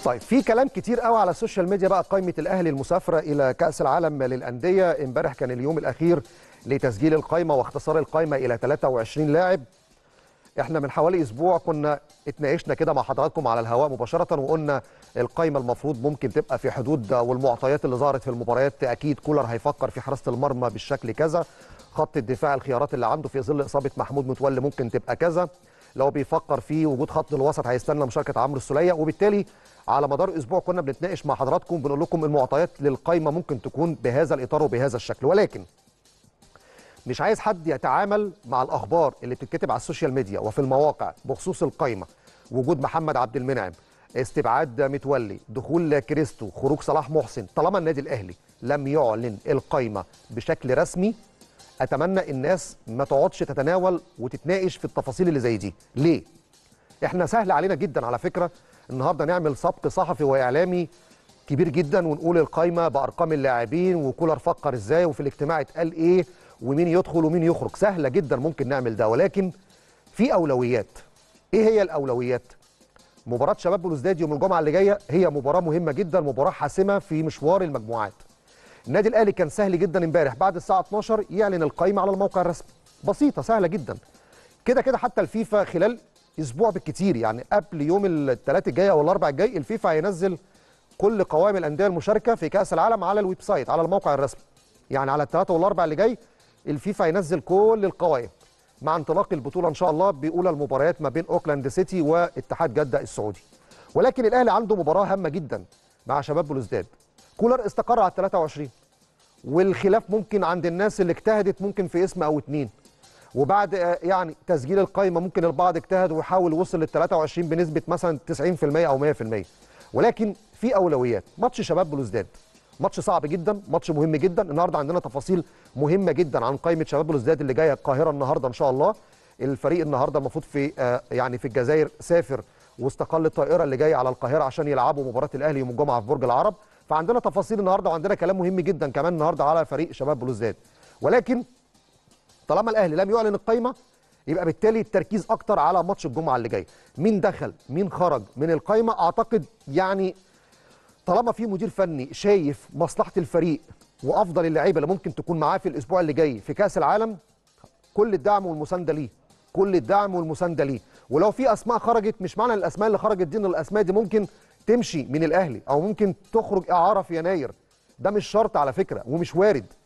طيب في كلام كتير قوي على السوشيال ميديا بقى قائمه الاهلي المسافره الى كاس العالم للانديه امبارح كان اليوم الاخير لتسجيل القائمه واختصار القائمه الى 23 لاعب احنا من حوالي اسبوع كنا اتناقشنا كده مع حضراتكم على الهواء مباشره وقلنا القائمه المفروض ممكن تبقى في حدود والمعطيات اللي ظهرت في المباريات اكيد كولر هيفكر في حراسه المرمى بالشكل كذا خط الدفاع الخيارات اللي عنده في ظل اصابه محمود متولي ممكن تبقى كذا لو بيفكر في وجود خط الوسط هيستنى مشاركه عمرو السوليه وبالتالي على مدار اسبوع كنا بنتناقش مع حضراتكم بنقول لكم المعطيات للقائمه ممكن تكون بهذا الاطار وبهذا الشكل ولكن مش عايز حد يتعامل مع الاخبار اللي بتتكتب على السوشيال ميديا وفي المواقع بخصوص القائمه وجود محمد عبد المنعم استبعاد متولي دخول كريستو خروج صلاح محسن طالما النادي الاهلي لم يعلن القائمه بشكل رسمي اتمنى الناس ما تقعدش تتناول وتتناقش في التفاصيل اللي زي دي ليه احنا سهل علينا جدا على فكره النهارده نعمل سبق صحفي واعلامي كبير جدا ونقول القائمه بارقام اللاعبين وكولر فكر ازاي وفي الاجتماع اتقال ايه ومين يدخل ومين يخرج سهله جدا ممكن نعمل ده ولكن في اولويات ايه هي الاولويات مباراه شباب بلوزداد يوم الجمعه اللي جايه هي مباراه مهمه جدا مباراه حاسمه في مشوار المجموعات النادي الاهلي كان سهل جدا امبارح بعد الساعه 12 يعلن القائمه على الموقع الرسمي بسيطه سهله جدا كده كده حتى الفيفا خلال اسبوع بالكتير يعني قبل يوم الثلاث الجاي او الاربع الجاي الفيفا هينزل كل قوائم الانديه المشاركه في كاس العالم على الويب سايت على الموقع الرسمي يعني على الثلاثه والاربع اللي جاي الفيفا هينزل كل القوائم مع انطلاق البطوله ان شاء الله باولى المباريات ما بين اوكلاند سيتي واتحاد جده السعودي ولكن الاهلي عنده مباراه هامه جدا مع شباب بلوزداد كولر استقر على 23 والخلاف ممكن عند الناس اللي اجتهدت ممكن في اسم او اتنين وبعد يعني تسجيل القائمه ممكن البعض اجتهد وحاول وصل لل 23 بنسبه مثلا 90% او 100% ولكن في اولويات ماتش شباب بلوزداد ماتش صعب جدا ماتش مهم جدا النهارده عندنا تفاصيل مهمه جدا عن قائمه شباب بلوزداد اللي جايه القاهره النهارده ان شاء الله الفريق النهارده المفروض في آه يعني في الجزائر سافر واستقل الطائره اللي جايه على القاهره عشان يلعبوا مباراه الاهلي يوم الجمعه في برج العرب فعندنا تفاصيل النهارده وعندنا كلام مهم جدا كمان النهارده على فريق شباب بلوزداد ولكن طالما الاهلي لم يعلن القائمه يبقى بالتالي التركيز اكتر على ماتش الجمعه اللي جاي مين دخل مين خرج من القائمه اعتقد يعني طالما في مدير فني شايف مصلحه الفريق وافضل اللعيبه اللي ممكن تكون معاه في الاسبوع اللي جاي في كاس العالم كل الدعم والمسانده ليه كل الدعم والمسانده ليه ولو في اسماء خرجت مش معنى الاسماء اللي خرجت دي ان الاسماء دي ممكن تمشي من الاهلي او ممكن تخرج اعاره في يناير ده مش شرط على فكره ومش وارد